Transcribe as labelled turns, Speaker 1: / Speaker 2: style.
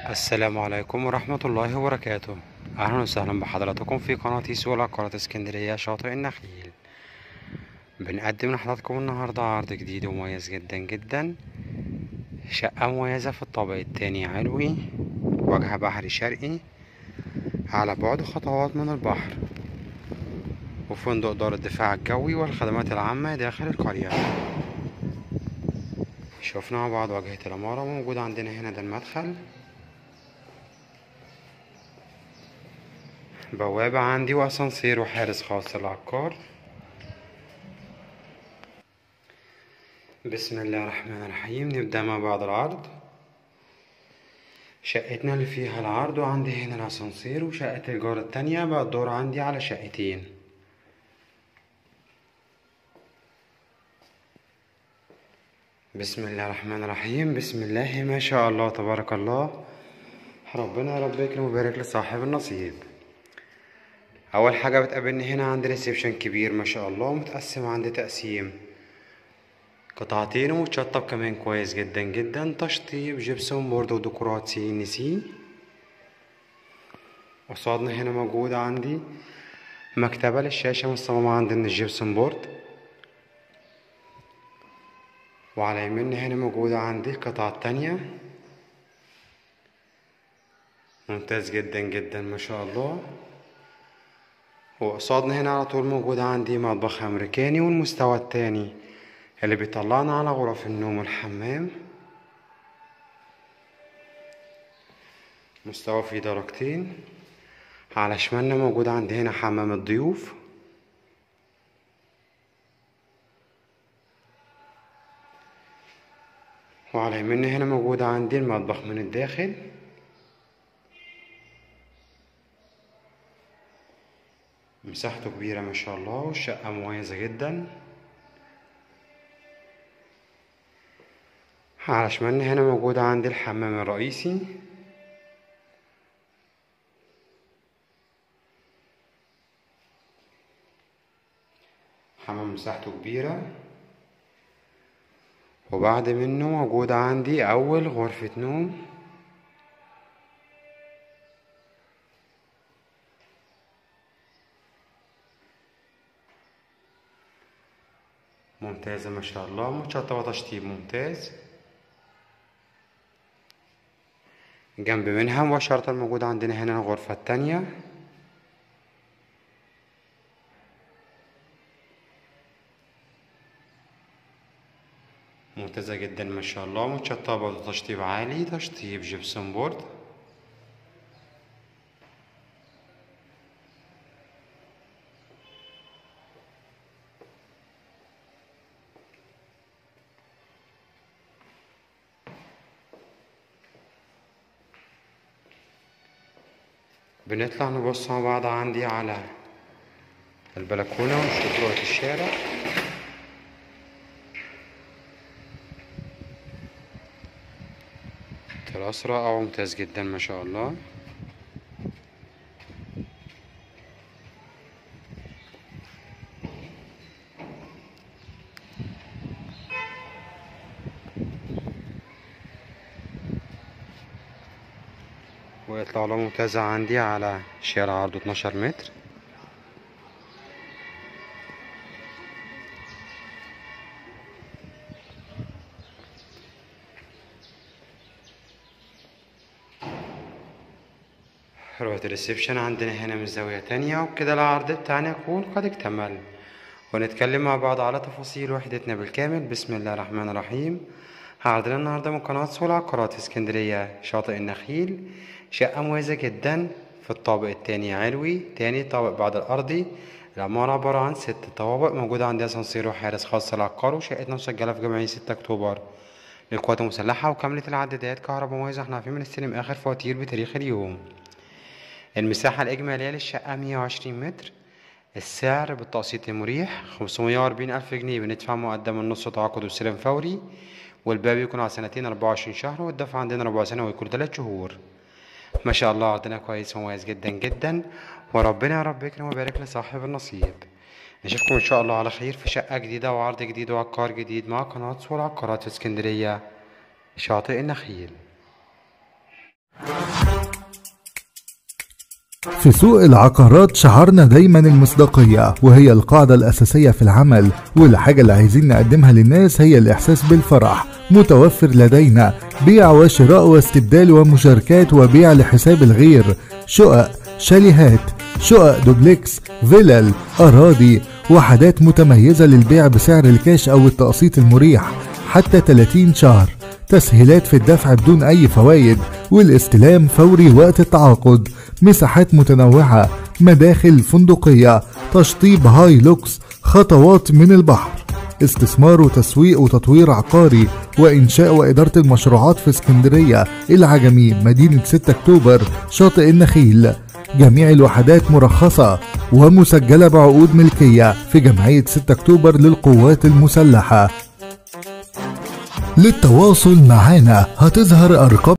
Speaker 1: السلام عليكم ورحمة الله وبركاته أهلا وسهلا بحضراتكم في قناة سوق العقارات اسكندرية شاطئ النخيل بنقدم لحضراتكم النهاردة عرض جديد ومميز جدا جدا شقة مميزة في الطابق التاني علوي وجه بحري شرقي على بعد خطوات من البحر وفندق دار الدفاع الجوي والخدمات العامة داخل القرية شوفنا مع بعض واجهة العمارة موجود عندنا هنا ده المدخل بوابة عندي وأسانسير وحارس خاص للعقار بسم الله الرحمن الرحيم نبدأ مع بعض العرض شقتنا اللي فيها العرض وعندي هنا الأسانسير وشقة الجارة التانية بقى الدور عندي على شقتين بسم الله الرحمن الرحيم بسم الله ما شاء الله تبارك الله ربنا يا رب يكرم ويبارك لصاحب النصيب اول حاجه بتقابلني هنا عندي ريسبشن كبير ما شاء الله متقسم عندي تقسيم قطعتين ومتشطب كمان كويس جدا جدا تشطيب جبسون بورد وديكورات سي ان سي قصادنا هنا موجود عندي مكتبة للشاشة مصممة عندي من الجبسون بورد وعلى يميننا هنا موجودة عندي القطعة التانية ممتاز جدا جدا ما شاء الله وقصادنا هنا على طول موجود عندي مطبخ أمريكاني والمستوى التاني اللي بيطلعنا على غرف النوم والحمام مستوى فيه درجتين على شمالنا موجود عندي هنا حمام الضيوف وعلى يميننا هنا موجود عندي المطبخ من الداخل مساحته كبيرة ما شاء الله والشقة مميزة جدا على شمالنا هنا موجود عندي الحمام الرئيسي حمام مساحته كبيرة وبعد منه موجود عندي أول غرفة نوم ممتازة ما شاء الله متشطبة تشطيب ممتاز جنب منها مباشرة موجود عندنا هنا الغرفة التانية ممتازة جدا ما شاء الله متشطبة تشطيب عالي تشطيب جبسون بورد بنطلع نبص مع بعض عندي على البلكونة ونشوف رؤية الشارع تراس رائع وممتاز جدا ما شاء الله ويطلع له ممتازة عندي على شارع عرضه 12 متر رؤية الريسبشن عندنا هنا من زاوية تانية وبكده العرض بتاعنا يكون قد اكتمل ونتكلم مع بعض على تفاصيل وحدتنا بالكامل بسم الله الرحمن الرحيم عرضنا النهاردة من قناة سوق العقارات اسكندرية شاطئ النخيل شقة مميزة جدا في الطابق التاني علوي تاني طابق بعد الأرضي العمارة عبارة عن ست طوابق موجودة عندها أسانسير وحارس خاص للعقار وشقتنا مسجلة في جمعية ستة أكتوبر للقوات المسلحة وكاملة العدادات كهرباء مميزة احنا عارفين بنستلم آخر فواتير بتاريخ اليوم المساحة الإجمالية للشقة مية وعشرين متر السعر بالتقسيط المريح خمسمية وأربعين ألف جنيه بندفع مقدم النص تعاقد وسلم فوري والباب يكون على سنتين أربعة وعشرين شهر والدفع عندنا ربع سنة ويكون تلات شهور ما شاء الله عرضنا كويس ومميز جدا جدا وربنا يا رب يكرم ويبارك لصاحب النصيب نشوفكم إن شاء الله على خير في شقة جديدة وعرض جديد وعقار جديد مع قناة صور عقارات في اسكندرية شاطئ النخيل
Speaker 2: في سوق العقارات شعرنا دايما المصداقية وهي القاعدة الأساسية في العمل والحاجة اللي عايزين نقدمها للناس هي الإحساس بالفرح متوفر لدينا بيع وشراء واستبدال ومشاركات وبيع لحساب الغير شقق شاليهات شقق دوبلكس فيلل أراضي وحدات متميزة للبيع بسعر الكاش أو التقسيط المريح حتى 30 شهر تسهيلات في الدفع بدون أي فوائد والاستلام فوري وقت التعاقد مساحات متنوعة مداخل فندقية تشطيب هاي لوكس خطوات من البحر استثمار وتسويق وتطوير عقاري وإنشاء وإدارة المشروعات في اسكندرية العجمي مدينة 6 أكتوبر شاطئ النخيل جميع الوحدات مرخصة ومسجلة بعقود ملكية في جمعية 6 أكتوبر للقوات المسلحة للتواصل معنا هتظهر أرقام